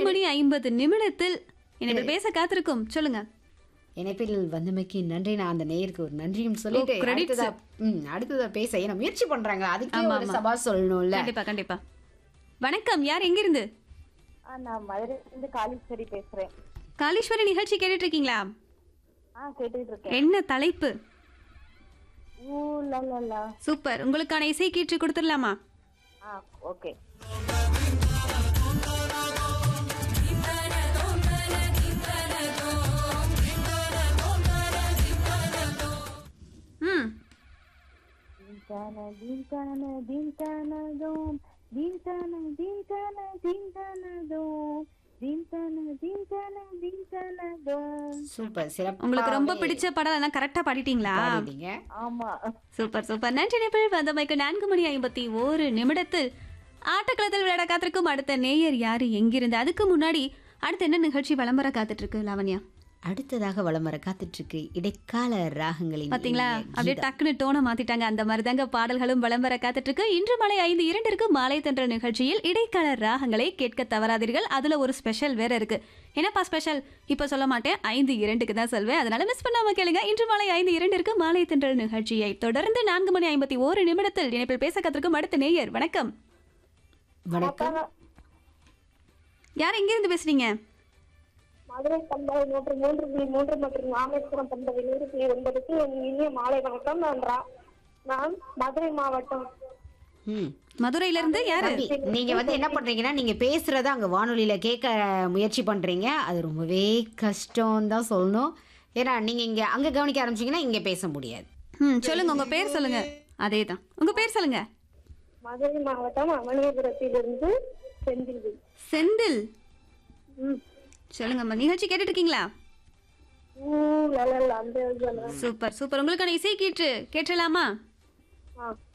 மணி ஐம்பது நிமிடத்தில் இனிமேல் பேச காத்திருக்கும் சொல்லுங்க இணைப்பில் வந்தமைக்கு நன்றி நான் அந்த நேயருக்கு ஒரு நன்றியும் சொல்லிட்டு ஓ, credits. அடுத்ததா ம் அடுத்ததா பேச ஏன்னா முயற்சி பண்றாங்க அதுக்கே ஆமா, ஒரு ஆமா. சபா சொல்லணும்ல கண்டிப்பா கண்டிப்பா வணக்கம் யார் எங்கிருந்து ஆ, நான் மதுரையிலிருந்து காளீஸ்வரி பேசுறேன் காளீஸ்வரி நிகழ்ச்சி கேட்டுட்டு இருக்கீங்களா ஆ கேட்டுட்டு இருக்கேன் என்ன தலைப்பு ஊ லா லா லா சூப்பர் உங்களுக்கான இசை கீற்று கொடுத்துடலாமா ஆ ஓகே ம் தீன்தான தீன்தான தீன்தானதோம் தீன்தான தீன்தான தீன்தானதோம் தீன்தான தீன்தான தீன்தானதோம் சூப்பர் சிறப்பு உங்களுக்கு ரொம்ப பிடிச்ச படம் எல்லாம் கரெக்டா பாடிட்டீங்களா பாடிட்டீங்க ஆமா சூப்பர் சூப்பர் நன்றி நிபிள் வந்தமைக்கு நான்கு மணி ஐம்பத்தி ஓரு நிமிடத்தில் ஆட்டக்களத்தில் விளையாட காத்திருக்கும் அடுத்த நேயர் யாரு எங்கிருந்து அதுக்கு முன்னாடி அடுத்து என்ன நிகழ்ச்சி விளம்பர காத்துட்டு இருக்கு லாவண்யா அடுத்ததாக வலம் வர காத்துட்டு இருக்கு இடைக்கால ராகங்களின் பாத்தீங்களா இனிய அப்படியே கீதம். டக்குன்னு டோனை மாத்திட்டாங்க அந்த மாதிரி தாங்க பாடல்களும் விளம்பர காத்துட்டு இருக்கு இன்று மாலை ஐந்து இரண்டிற்கு மாலை தென்ற நிகழ்ச்சியில் இடைக்கால ராகங்களை கேட்க தவறாதீர்கள் அதுல ஒரு ஸ்பெஷல் வேற இருக்கு என்னப்பா ஸ்பெஷல் இப்ப சொல்ல மாட்டேன் ஐந்து இரண்டுக்கு தான் சொல்வேன் அதனால மிஸ் பண்ணாம கேளுங்க இன்று மாலை ஐந்து இரண்டிற்கு மாலை தென்றல் நிகழ்ச்சியை தொடர்ந்து நான்கு மணி ஐம்பத்தி ஓரு நிமிடத்தில் இணைப்பில் பேச காத்திருக்கும் அடுத்த நேயர் வணக்கம் வணக்கம் யார் எங்கிருந்து பேசுறீங்க மதுரை பண்பலை நூற்று மூன்று புள்ளி மூன்று மற்றும் ராமேஸ்வரம் பண்பலை நூறு புள்ளி ஒன்பதுக்கு என் இனிய மாலை வணக்கம் நான் ரா- நான் மதுரை மாவட்டம் ம் மதுரையில இருந்து யாரு தம்பி, நீங்க வந்து என்ன பண்றீங்கன்னா நீங்க பேசுறத அங்க வானொலியில கேட்க முயற்சி பண்றீங்க அது ரொம்பவே கஷ்டம் தான் சொல்லணும் ஏன்னா நீங்க இங்க அங்க கவனிக்க ஆரம்பிச்சீங்கன்னா இங்க பேச முடியாது ம் சொல்லுங்க உங்க பேர் சொல்லுங்க அதேதான் உங்க பேர் சொல்லுங்க மதுரை மாவட்டம் அவனியபுரத்திலிருந்து செந்தில் செந்தில் ம். சொல்லுங்கம்மா நிகழ்ச்சி கேட்டுட்டு இருக்கீங்களா ஊ லலல் அந்த இதுல. சூப்பர் சூப்பர் உங்களுக்கான இசை கீற்று கேட்டலாமா ஆ